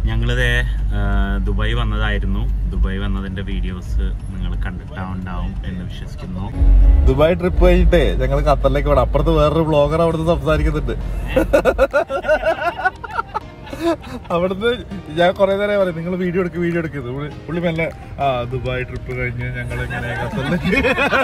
ഞങ്ങളിത് ദുബായ് വന്നതായിരുന്നു ദുബായ് വന്നതിന്റെ വീഡിയോസ് നിങ്ങൾ കണ്ടിട്ടുണ്ടാവും എന്ന് വിശ്വസിക്കുന്നു ദുബായ് ട്രിപ്പ് കഴിഞ്ഞിട്ടേ ഞങ്ങൾ ഖത്തറിലേക്ക് പോകണം അപ്പുറത്ത് വേറൊരു ബ്ലോഗർ അവിടുന്ന് സംസാരിക്കുന്നുണ്ട് അവിടുന്ന് ഞാൻ കുറെ നേരം പറയും നിങ്ങൾ വീഡിയോ എടുക്കുക വീഡിയോ എടുക്കുന്നത് പുള്ളി പുള്ളി മെല്ലെ ആ ദുബായ് ട്രിപ്പ് കഴിഞ്ഞ് ഞങ്ങൾ ഇങ്ങനെ ഖത്തറിലേക്ക്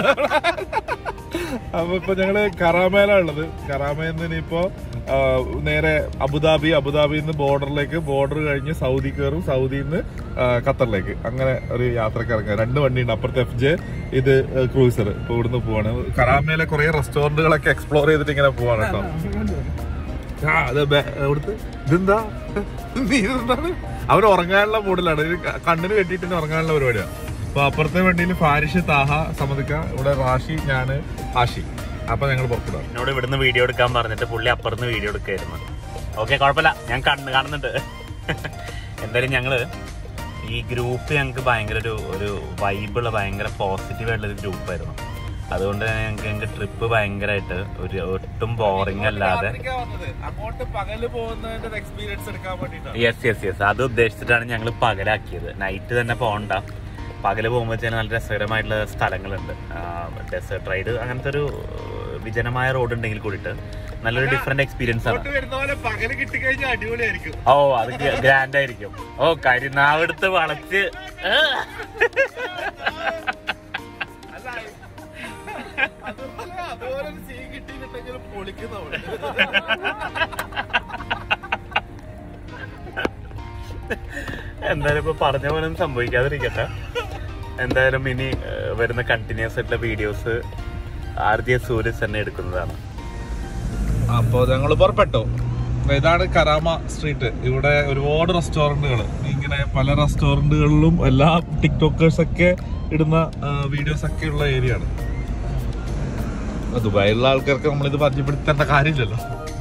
അപ്പൊ ഇപ്പൊ ഞങ്ങള് കറാമയിലാണ് ഉള്ളത് കറാമയിൽ നിന്ന് ഇനിയിപ്പോ ആ, നേരെ അബുദാബി അബുദാബിയിൽ നിന്ന് ബോർഡറിലേക്ക് ബോർഡർ കഴിഞ്ഞ് സൗദി കയറും സൗദിയിൽ നിന്ന് ആ, ഖത്തറിലേക്ക് അങ്ങനെ ഒരു യാത്രക്ക് ഇറങ്ങുക രണ്ട് വണ്ടിയുണ്ട് അപ്പുറത്തെ എഫ് ജെ ഇത് ക്രൂസർ ഇപ്പൊ ഇവിടുന്ന് പോവാണ് കറാമയിലെ കുറെ റെസ്റ്റോറന്റുകളൊക്കെ എക്സ്പ്ലോർ ചെയ്തിട്ട് ഇങ്ങനെ പോവാണ് കേട്ടോ ആ അത് ബേ- ഇവിടുത്തെ ഇതെന്താ നീ ഇതെന്താണ് അവർ ഉറങ്ങാനുള്ള മൂഡിലാണ് ഇത് ക- കണ്ണിന് കെട്ടിയിട്ട് ഉറങ്ങാനുള്ള പരിപാടിയാണ് അപ്പൊ അപ്പുറത്തെ വണ്ടിയിൽ ഫാരിഷ് താഹ സമതിക്ക ഇവിടെ റാഷി ഞാന് ആഷി അപ്പൊ ഞങ്ങൾ പുറത്തിടാം എന്നോട് ഇവിടുന്ന് വീഡിയോ എടുക്കാൻ പറഞ്ഞിട്ട് പുള്ളി അപ്പുറത്ത് വീഡിയോ എടുക്കായിരുന്നു ഓക്കെ കുഴപ്പമില്ല ഞാൻ കണ്ണ് കാണുന്നുണ്ട് എന്തായാലും ഞങ്ങള് ഈ ഗ്രൂപ്പ് ഞങ്ങൾക്ക് ഭയങ്കര ഒരു ഒരു വൈബിള് ഭയങ്കര പോസിറ്റീവ് ആയിട്ടുള്ള ഒരു ഗ്രൂപ്പായിരുന്നു അതുകൊണ്ട് തന്നെ ഞങ്ങൾക്ക് ഞങ്ങൾക്ക് ട്രിപ്പ് ഭയങ്കരമായിട്ട് ഒരു ഒട്ടും ബോറിംഗ് അല്ലാതെ അങ്ങോട്ട് പകല് പോകുന്നതിന്റെ എക്സ്പീരിയൻസ് എടുക്കാൻ വേണ്ടിട്ടാണ് യെസ് യെസ് യെസ് അത് ഉദ്ദേശിച്ചിട്ടാണ് ഞങ്ങൾ പകലാക്കിയത് നൈറ്റ് തന്നെ പോകണ്ട പകല് പോകുമ്പോൾ വെച്ചാൽ നല്ല രസകരമായിട്ടുള്ള സ്ഥലങ്ങളുണ്ട് ഡെസേർട്ട് റൈഡ് അങ്ങനത്തെ ഒരു ഏഹ്, വിജനമായ റോഡ് ഉണ്ടെങ്കിൽ കൂടിയിട്ട് നല്ലൊരു ഡിഫറെന്റ് എക്സ്പീരിയൻസ് ആണ് വരുന്ന പോലെ പകല് കിട്ടിക്കഴിഞ്ഞാൽ അടിപൊളിയായിരിക്കും ഓ അത് ഗ്രാൻഡ് ആയിരിക്കും ഓ കരിനാവെടുത്ത് വളച്ച് ഏഹ്. അതുപോലെ അതുപോലെ ഒരു സീൻ കിട്ടിയിട്ടുണ്ടെങ്കിൽ പൊളിക്കുന്ന എന്തായാലും ഇപ്പൊ പറഞ്ഞ പോലെ ഒന്നും സംഭവിക്കാതിരിക്കട്ടെ എന്തായാലും ഇനി ഏഹ്, വരുന്ന കണ്ടിന്യൂസ് ആയിട്ടുള്ള വീഡിയോസ് ആർ ജെ സൂര്യസ് തന്നെ എടുക്കുന്നതാണ് അപ്പോ ഞങ്ങൾ പുറപ്പെട്ടു ഇതാണ് കരാമ സ്ട്രീറ്റ് ഇവിടെ ഒരുപാട് റെസ്റ്റോറന്റുകൾ ഇങ്ങനെ പല റെസ്റ്റോറന്റുകളിലും എല്ലാ ടിക്ടോക്കേഴ്സ് ഒക്കെ ഇടുന്ന വീഡിയോസ് ഒക്കെ ഉള്ള ഏരിയ ആണ് അപ്പൊ ദുബായിലുള്ള ആൾക്കാർക്ക് നമ്മളിത് പരിചയപ്പെടുത്തേണ്ട കാര്യമില്ലല്ലോ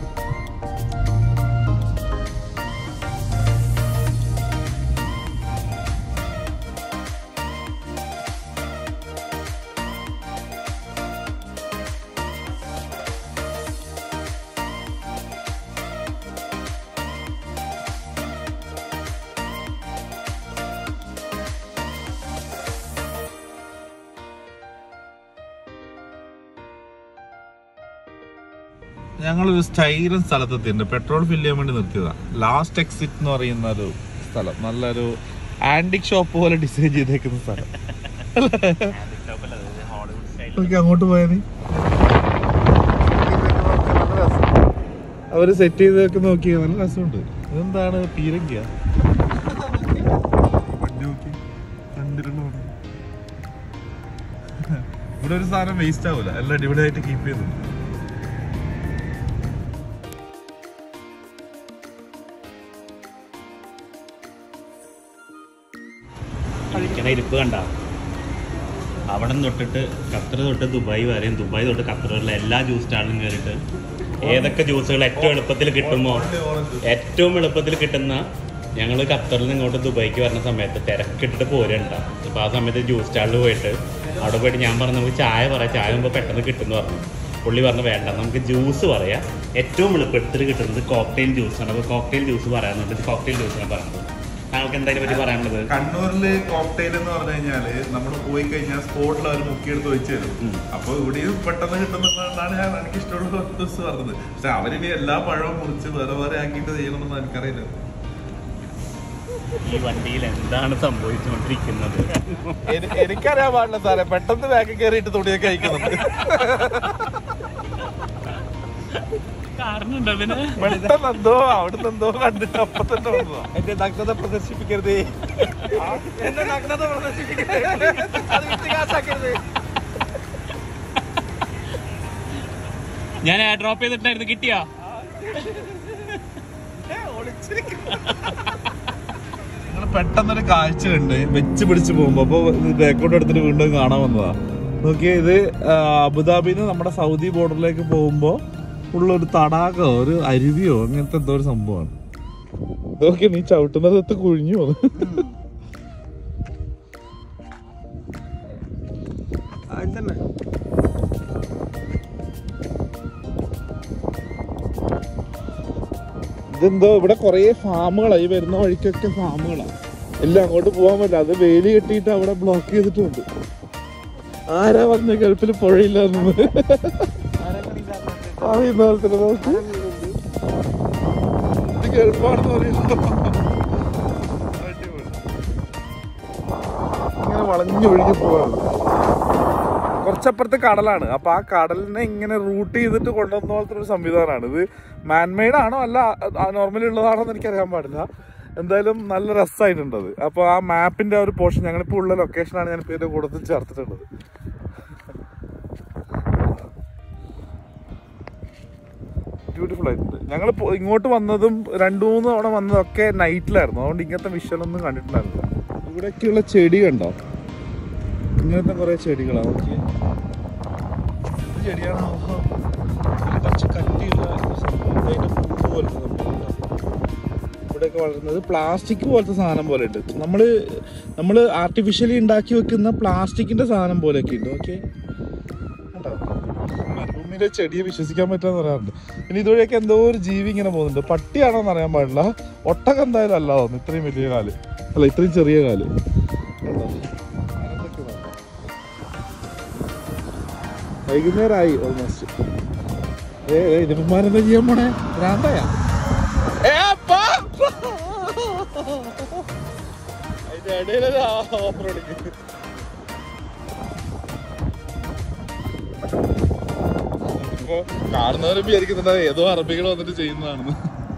ഞങ്ങളൊരു സ്റ്റൈലൻ സ്ഥലത്തെത്തിയിട്ടുണ്ട് പെട്രോൾ ഫില്ല് ചെയ്യാൻ വേണ്ടി നിർത്തിയതാ ലാസ്റ്റ് എക്സിറ്റ് എന്ന് പറയുന്ന ഒരു സ്ഥലം നല്ലൊരു ആന്റിക് ഷോപ്പ് പോലെ ഡിസൈൻ ചെയ്തേക്കുന്ന സ്ഥലം നോക്കി അങ്ങോട്ട് പോയാ നീ അവര് സെറ്റ് ചെയ്തൊക്കെ നോക്കിയ നല്ല രസമുണ്ട് ഇതെന്താണ് പീരങ്കിയ വണ്ടി നോക്കി രണ്ടിലുള്ള വണ്ടി. ഇവിടെ ഒരു സാധനം വേസ്റ്റ് ആവൂല എല്ലാം അടിപൊളിയായിട്ട് കീപ്പ് ചെയ്തു ഇരിക്കണ ഇരിപ്പ് കണ്ട അവിടെ തൊട്ടിട്ട് ഖത്തർ തൊട്ട് ദുബായ് വരെയും ദുബായ് തൊട്ട് ഖത്തർ വരെയുള്ള എല്ലാ ജ്യൂസ് സ്റ്റാളിലും കയറിയിട്ട് ഏതൊക്കെ ജ്യൂസുകൾ ഏറ്റവും എളുപ്പത്തിൽ കിട്ടുമോ ഏറ്റവും എളുപ്പത്തിൽ കിട്ടുന്ന ഞങ്ങൾ ഖത്തറിൽ നിന്ന് ഇങ്ങോട്ട് ദുബായിക്ക് വരുന്ന സമയത്ത് തിരക്കിട്ടിട്ട് പോരുണ്ട അപ്പോൾ ആ സമയത്ത് ജ്യൂസ് സ്റ്റാളിൽ പോയിട്ട് അവിടെ പോയിട്ട് ഞാൻ പറഞ്ഞു നമുക്ക് ചായ പറയാം ചായ മുമ്പ് പെട്ടെന്ന് കിട്ടുമെന്ന് പറഞ്ഞു പുള്ളി പറഞ്ഞു വേണ്ട നമുക്ക് ജ്യൂസ് പറയാം ഏറ്റവും എളുപ്പത്തിൽ കിട്ടുന്നത് കോക്ടെയിൽ ജ്യൂസാണ് അപ്പോൾ കോക്ടെയിൽ ജ്യൂസ് പറയാന്നുണ്ട് കോക്ടെയിൽ ജ്യൂസാണ് പറയുന്നത് താങ്കൾക്ക് എന്തായാലും പറ്റി പറയാനുള്ളത് കണ്ണൂരില് കോക്ടെയിൽ എന്ന് പറഞ്ഞു കഴിഞ്ഞാല് നമ്മൾ പോയി കഴിഞ്ഞാൽ സ്പോട്ടിൽ അവർ മുക്കിയെടുത്ത് വെച്ച് തരും ഉം. അപ്പൊ ഇവിടെയും പെട്ടെന്ന് കിട്ടുന്നതാണ് ഞാൻ എനിക്ക് ഇഷ്ടമുള്ള ദിവസം പറഞ്ഞത് പക്ഷെ അവരിനി എല്ലാ പഴവും മുറിച്ച് വേറെ വേറെ ആക്കിയിട്ട് ചെയ്യണമെന്ന് എനിക്കറിയില്ല ഈ വണ്ടിയിൽ എന്താണ് സംഭവിച്ചുകൊണ്ടിരിക്കുന്നത് എനി- എനിക്കറിയാൻ പാടില്ല സാറേ പെട്ടെന്ന് ബാക്കിൽ കയറിയിട്ട് തുണിയൊക്കെ അയക്കുന്നുണ്ട് കാരണുണ്ടോ പിന്നെ പെട്ടെന്ന് എന്തോ അവിടുന്ന് എന്തോ കണ്ടിട്ട് അപ്പൊ തന്നെ വന്നതാ. എന്റെ നഗ്നത പ്രദർശിപ്പിക്കരുത് എന്റെ നഗ്നത പ്രദർശിപ്പിക്കരുത് അത് വിട്ടുകാസാക്കരുത് ഞാൻ ഡ്രോപ്പ് ചെയ്തിട്ടായിരുന്നു കിട്ടിയാ നിങ്ങൾ പെട്ടെന്നൊരു കാഴ്ച കണ്ട് വെച്ച് പിടിച്ച് പോകുമ്പോ അപ്പൊ ബാക്കോട്ട് എടുത്തിട്ട് വീണ്ടും കാണാൻ വന്നതാ നോക്കിയേ ഇത് ആ, അബുദാബിന്ന് നമ്മുടെ സൗദി ബോർഡറിലേക്ക് പോകുമ്പോ ഉള്ള ഒരു തടാകോ ഒരു അരുവിയോ അങ്ങനത്തെ എന്തോ ഒരു സംഭവമാണ് നോക്കി നീ ചവിട്ടുന്നത് എത്ത് കുഴിഞ്ഞു പോന്നു തന്നെ ഇത് ഇതെന്തോ ഇവിടെ കുറേ ഫാമുകളാണ് ഈ വരുന്ന വഴിക്കൊക്കെ ഫാമുകളാണ് എല്ലാം അങ്ങോട്ട് പോകാൻ പറ്റില്ല അത് വേലി കെട്ടിയിട്ട് അവിടെ ബ്ലോക്ക് ചെയ്തിട്ടുണ്ട് ആരാ വന്ന ഗൾഫിൽ പുഴയില്ലായിരുന്നു അറിയുന്ന പോലെ തന്നെ നോക്ക്. ഇത് ഗൾഫാണെന്ന് പറയുമ്പോ അടിപൊളി. ഇങ്ങനെ വളഞ്ഞു ഒഴുകി പോവാണ് കുറച്ചപ്പുറത്ത് കടലാണ് അപ്പൊ ആ കടലിനെ ഇങ്ങനെ റൂട്ട് ചെയ്തിട്ട് കൊണ്ടുവന്ന പോലത്തെ ഒരു സംവിധാനമാണ് ഇത് മാൻമെയ്ഡ് ആണോ അല്ല നോർമലി ഉള്ളതാണോ എന്ന് എനിക്കറിയാൻ പാടില്ല എന്തായാലും നല്ല രസമായിട്ടുണ്ട് അത് അപ്പൊ ആ മാപ്പിന്റെ ആ ഒരു പോർഷൻ ഞങ്ങളിപ്പോ ഉള്ള ലൊക്കേഷനാണ് ഞാൻ ഇതിന്റെ കൂട്ടത്തിൽ ചേർത്തിട്ടുള്ളത് ബ്യൂട്ടിഫുൾ ആയിട്ടുണ്ട് ഞങ്ങൾ ഇങ്ങോട്ട് വന്നതും രണ്ടു മൂന്ന് തവണ വന്നതൊക്കെ നൈറ്റിലായിരുന്നു അതുകൊണ്ട് ഇങ്ങനത്തെ വിഷ്വലൊന്നും കണ്ടിട്ടുണ്ടായിരുന്നില്ല ഇവിടെയൊക്കെയുള്ള ചെടി കണ്ടോ ഇങ്ങനത്തെ കുറെ ചെടികളാണ് ഓക്കെ ചെടിയാണോ കുറച്ച് കട്ടിയുള്ള സംഭവം അതിന്റെ പൂവ് പോലത്തെ സംഭവം ഇവിടെയൊക്കെ വളരുന്നത് പ്ലാസ്റ്റിക് പോലത്തെ സാധനം പോലെ ഉണ്ട് നമ്മള് നമ്മള് ആർട്ടിഫിഷ്യലി ഉണ്ടാക്കി വെക്കുന്ന പ്ലാസ്റ്റിക്കിന്റെ സാധനം പോലെയൊക്കെ ഉണ്ട് ഓക്കെ മരുഭൂമിയിലെ ചെടിയെ വിശ്വസിക്കാൻ പറ്റാന്ന് പറയാറുണ്ട് ഇനി ഇതുവഴിയൊക്കെ എന്തോ ഒരു ജീവി ഇങ്ങനെ പോകുന്നുണ്ട് പട്ടിയാണോ എന്ന് അറിയാൻ പാടില്ല ഒട്ടകം എന്തായാലും അല്ല തോന്നുന്നു ഇത്രയും വലിയ കാല് അല്ല ഇത്രയും ചെറിയ കാല് കണ്ടോ? അതൊക്കെ ഇതാണ്. വൈകുന്നേരമായി ഓൾമോസ്റ്റ് ഏ ഏ, ഇതിപ്പന്മാരെന്താ ചെയ്യാൻ പോണേ ഭ്രാന്തയാ ഏ, അപ്പാ! അതിന്റെ ഇടയിലൊരു ഓഫർ എടുക്കും ഇപ്പൊ കാണുന്നവര് വിചാരിക്കുന്നുണ്ട് ഏതോ അറബികൾ വന്നിട്ട് ചെയ്യുന്നതാണെന്ന്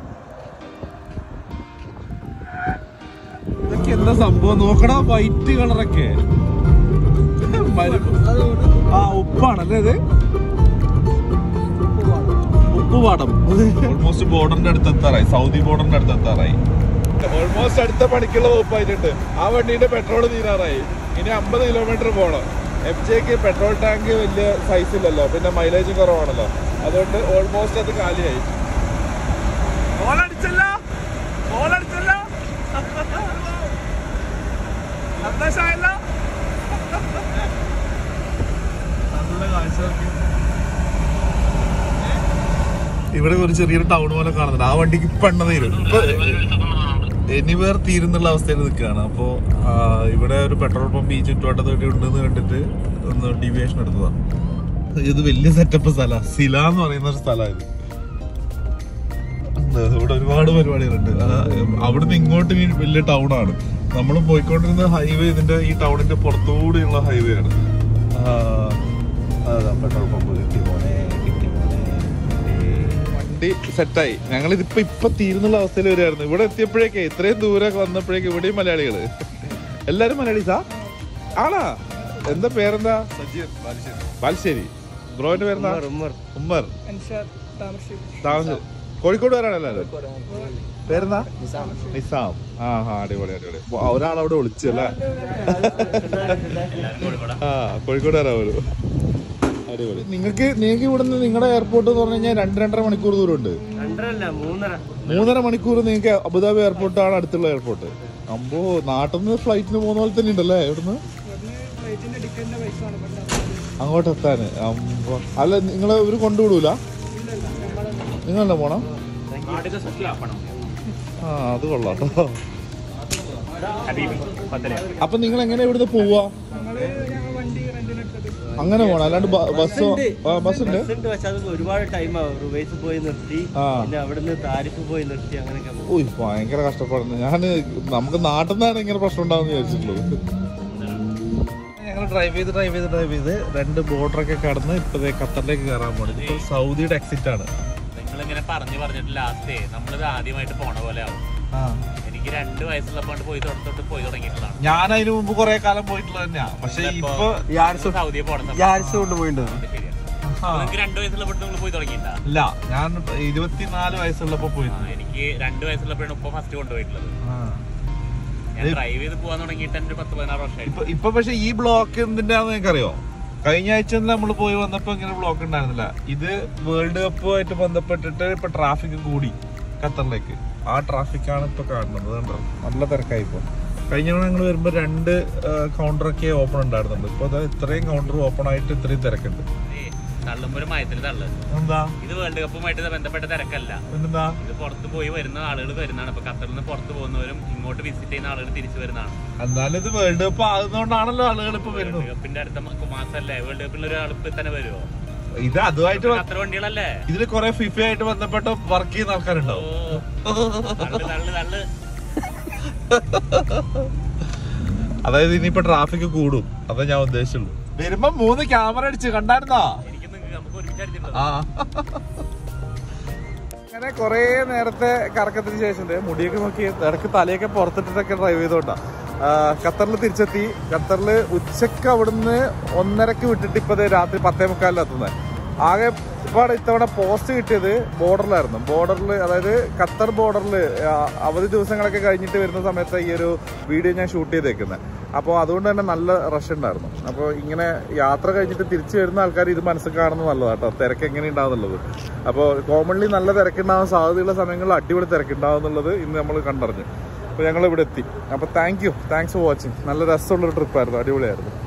ഇതൊക്കെ എന്താ സംഭവം നോക്കടാ വൈറ്റ് കളറൊക്കെ ആ ഉപ്പാണല്ലേ ഇത് ഉപ്പുപാടം ഓൾമോസ്റ്റ് ബോർഡറിന്റെ അടുത്ത് എത്താറായി സൗദി ബോർഡറിന്റെ അടുത്ത് എത്താറായി ഓൾമോസ്റ്റ് അടുത്ത പണിക്കുള്ള വകുപ്പായിട്ടുണ്ട് ആ വണ്ടിയുടെ പെട്രോൾ തീരാറായി ഇനി അമ്പത് കിലോമീറ്റർ പോകണം എഫ് ജെക്ക് പെട്രോൾ ടാങ്ക് വലിയ സൈസ് ഇല്ലല്ലോ പിന്നെ മൈലേജും കുറവാണല്ലോ അതുകൊണ്ട് ഓൾമോസ്റ്റ് അത് കാലിയായി ഗോളടിച്ചല്ല ഗോളടിച്ചല്ല സന്തോഷമായല്ലോ നല്ല കാഴ്ച ഇവിടെ ഒരു ചെറിയൊരു ടൗൺ പോലെ കാണുന്നുണ്ട് ആ വണ്ടിക്ക് ഇപ്പൊ എണ്ണ തീരും ഇപ്പൊ എനിവേർ തീരുന്നുള്ള അവസ്ഥയിൽ നിൽക്കുകയാണ് അപ്പോൾ ഇവിടെ ഒരു പെട്രോൾ പമ്പ് ഈ ചുറ്റുവട്ടത്തൊക്കെ ഉണ്ടെന്ന് കണ്ടിട്ട് ഒന്ന് ഡീവിയേഷൻ എടുത്തതാണ് ഇത് വലിയ സെറ്റപ്പ് സ്ഥലമാണ് സില എന്ന് പറയുന്ന ഒരു സ്ഥലമാണ് ഇത് ഇവിടെ ഒരുപാട് പരിപാടികളുണ്ട് ആ, അവിടുന്ന് ഇങ്ങോട്ട് ഈ വലിയ ടൗൺ ആണ് നമ്മൾ പോയിക്കൊണ്ടിരുന്ന ഹൈവേ ഇതിന്റെ ഈ ടൗണിന്റെ പുറത്തുകൂടിയുള്ള ഹൈവേ ആണ് ആ, അതാ പെട്രോൾ പമ്പ് കിട്ടി പോണേ കിട്ടി പോണേ വണ്ടി സെറ്റായി ഞങ്ങൾ ഇതിപ്പോ ഇപ്പൊ തീരുന്നുള്ള അവസ്ഥയിൽ വരികയായിരുന്നു ഇവിടെ എത്തിയപ്പോഴേക്കേ ഇത്രയും ദൂരെ വന്നപ്പോഴേക്ക് ഇവിടെയും മലയാളികള് എല്ലാരും മലയാളീസാ ആണാ എന്താ പേരെന്താ ബാലുശ്ശേരി ബ്രോന്റെ പേരെന്താ ഉമ്മർ താമസം കോഴിക്കോട് വരാണ് എല്ലാരും പേരെന്താ നിസാം ആ ഹാ അടിപൊളി അടിപൊളി ആ, ഒരാളവിടെ വിളിച്ചല്ലേ ആ കോഴിക്കോട് വരാ ഒരു അടിപൊളി നിങ്ങൾക്ക് നിങ്ങൾക്ക് ഇവിടുന്ന് നിങ്ങളുടെ എയർപോർട്ട് എന്ന് പറഞ്ഞു കഴിഞ്ഞാൽ രണ്ട് രണ്ടര മണിക്കൂർ ദൂരമുണ്ട് രണ്ടരല്ല മൂന്നര മൂന്നര മണിക്കൂർ നിങ്ങൾക്ക് അബുദാബി എയർപോർട്ടാണ് അടുത്തുള്ള എയർപോർട്ട് അമ്പോ നാട്ടിൽ നിന്ന് ഫ്ലൈറ്റിന് പോകുന്ന പോലെ തന്നെ ഉണ്ടല്ലേ ഇവിടുന്ന് അങ്ങോട്ട് എത്താന് അമ്പോ അല്ല നിങ്ങളെ ഇവര് കൊണ്ടുവിടൂല നിങ്ങളല്ലേ പോണം നാട്ടിലെ സ്പെഷ്യൽ ആപ്പണം ആ അത് കൊള്ളാം കേട്ടോ ഹബീബ് പത്തല അപ്പൊ നിങ്ങൾ എങ്ങനെ ഇവിടുന്ന് പോവാ അങ്ങനെ പോണം അല്ലാണ്ട് ബ- ബസ്സോ ആ ബസ് ഉണ്ട് ബസ്സുണ്ട് പക്ഷെ അത് ഒരുപാട് ടൈം ആവും റുവൈസ് പോയി നിർത്തി ആ. പിന്നെ അവിടുന്ന് താരിഫ് പോയി നിർത്തി അങ്ങനെയൊക്കെ പോകും. ഓയ് ഭയങ്കര കഷ്ടപ്പാടുന്നു ഞാന് നമുക്ക് നാട്ടിൽ നിന്നാണ് ഇങ്ങനെ പ്രശ്നം ഉണ്ടാവും വിചാരിച്ചിട്ടുള്ളൂ ഞങ്ങൾ ഡ്രൈവ് ചെയ്ത് ഡ്രൈവ് ചെയ്ത് ഡ്രൈവ് ചെയ്ത് രണ്ട് ബോർഡറൊക്കെ കടന്ന് ഇപ്പതേ ഖത്തറിലേക്ക് കയറാൻ പോണത് ഇപ്പൊ സൗദിയുടെ എക്സിറ്റ് ആണ് നിങ്ങൾ ഇങ്ങനെ പറഞ്ഞു പറഞ്ഞിട്ട് ലാസ്റ്റേ നമ്മളിത് ആദ്യമായിട്ട് പോണ പോലെ ആവും എനിക്ക് രണ്ട് വയസ്സുള്ളപ്പോൾ പോയി തൊട്ട് പോയി തുടങ്ങിയിട്ടുള്ളതാണ് ഞാൻ അതിനു മുമ്പ് കുറെ കാലം പോയിട്ടുള്ള തന്നെയാ പക്ഷെ ഇപ്പൊ സൗദിയെ പോകണം കൊണ്ടുപോയിട്ടുണ്ട് ശരിയാണ് നിങ്ങൾക്ക് രണ്ട് വയസ്സുള്ളപ്പോൾ നിങ്ങൾ പോയി തുടങ്ങിയിട്ടാ ഇല്ല ഞാൻ ഇരുപത്തിനാല് വയസ്സുള്ളപ്പോ പോയി എനിക്ക് രണ്ട് വയസ്സുള്ളപ്പോഴാണ് ഉപ്പ ഫസ്റ്റ് കൊണ്ടുപോയിട്ടുള്ളത് ഞാൻ ഡ്രൈവ് ചെയ്ത് പോകാൻ തുടങ്ങിയിട്ട് എന്റെ പത്ത് പതിനാറ് വർഷമായിട്ട് ഇപ്പൊ ഇപ്പൊ പക്ഷെ ഈ ബ്ലോക്ക് എന്തിന്റെയാന്ന് നിങ്ങൾക്കറിയോ കഴിഞ്ഞ ആഴ്ച നമ്മൾ പോയി വന്നപ്പോ ഇങ്ങനെ ബ്ലോക്ക് ഉണ്ടായിരുന്നില്ല ഇത് വേൾഡ് കപ്പുമായിട്ട് ബന്ധപ്പെട്ടിട്ട് ഇപ്പൊ ട്രാഫിക് കൂടി ഖത്തറിലേക്ക് ആ ട്രാഫിക് ആണ് ഇപ്പൊ കാണുന്നത് കണ്ടോ നല്ല തിരക്കായി ഇപ്പൊ കഴിഞ്ഞ തവണ ഞങ്ങൾ വരുമ്പോ രണ്ട് കൗണ്ടറൊക്കെ ഓപ്പൺ ഉണ്ടായിരുന്നുണ്ട് ഇപ്പൊ ദാ ഇത്രയും കൗണ്ടർ ഓപ്പൺ ആയിട്ട് ഇത്രയും തിരക്കുണ്ട് തള്ളുമ്പോ ഒരു മയത്തിൽ തള്ളു എന്താ ഇത് വേൾഡ് കപ്പുമായിട്ട് ബന്ധപ്പെട്ട തിരക്കല്ല എന്താ ഇത് പുറത്ത് പോയി വരുന്ന ആളുകൾ വരുന്നതാണ് ഇപ്പൊ ഖത്തറിൽ നിന്ന് പുറത്ത് പോകുന്നവരും ഇങ്ങോട്ട് വിസിറ്റ് ചെയ്യുന്ന ആളുകൾ തിരിച്ചു വരുന്നതാണ് എന്നാലും ഇത് വേൾഡ് കപ്പ് ആകുന്നോണ്ടാണല്ലോ ആളുകൾ ഇപ്പൊ വരുന്നത് വേൾഡ് കപ്പിന്റെ അടുത്ത മ- മാസമല്ലേ വേൾഡ് കപ്പിൽ ഒരാൾ ഇപ്പൊ തന്നെ വരുമോ ഇത് അതുമായിട്ട് വ- ഖത്തർ വണ്ടികളല്ലേ ഇതില് കുറെ ഫിഫ ആയിട്ട് ബന്ധപ്പെട്ട് വർക്ക് ചെയ്യുന്ന ഓ ആൾക്കാരുണ്ടാവും തള്ളു തള്ളു തള്ളു അതായത് ഇനിയിപ്പോ ട്രാഫിക് കൂടും അതാ ഞാൻ ഉദ്ദേശിച്ചുള്ളൂ വരുമ്പോ മൂന്ന് ക്യാമറ അടിച്ച് കണ്ടായിരുന്നോ എനിക്ക് നിങ്ങ- നമുക്ക് ഒരുമിച്ച് ആ അങ്ങനെ കൊറേ നേരത്തെ കറക്കത്തിന് ശേഷം ദേ മുടിയൊക്കെ നോക്കി ഇടക്ക് തലയൊക്കെ പുറത്തിട്ടിട്ടൊക്കെ ഡ്രൈവ് ചെയ്തോണ്ടാ ഖത്തറിൽ തിരിച്ചെത്തി ഖത്തറിൽ ഉച്ചക്ക് അവിടുന്ന് ഒന്നരക്ക് വിട്ടിട്ട് ഇപ്പൊ ദേ രാത്രി പത്തേ മുക്കാലിലെത്തുന്നത് ആകെ ഇപ്പാട് ഇത്തവണ പോസ്റ്റ് കിട്ടിയത് ബോർഡറിലായിരുന്നു ബോർഡറിൽ അതായത് ഖത്തർ ബോർഡറിൽ അവധി ദിവസങ്ങളൊക്കെ കഴിഞ്ഞിട്ട് വരുന്ന സമയത്ത് ഈ ഒരു വീഡിയോ ഞാൻ ഷൂട്ട് ചെയ്തേക്കുന്നത് അപ്പോൾ അതുകൊണ്ട് തന്നെ നല്ല റഷ് ഉണ്ടായിരുന്നു അപ്പോൾ ഇങ്ങനെ യാത്ര കഴിഞ്ഞിട്ട് തിരിച്ചു വരുന്ന ആൾക്കാർ ഇത് മനസ്സിൽ കാണുന്നത് നല്ലതാട്ടോ തിരക്ക് എങ്ങനെ ഉണ്ടാവുന്നുള്ളത് അപ്പോൾ കോമൺലി നല്ല തിരക്കുണ്ടാവാൻ സാധ്യതയുള്ള സമയങ്ങളിൽ അടിപൊളി തിരക്കുണ്ടാവും എന്നുള്ളത് ഇന്ന് നമ്മൾ കണ്ടറിഞ്ഞു അപ്പോൾ ഞങ്ങൾ ഇവിടെ എത്തി അപ്പോൾ thank you thanks for watching നല്ല രസമുള്ളൊരു ട്രിപ്പായിരുന്നു അടിപൊളിയായിരുന്നു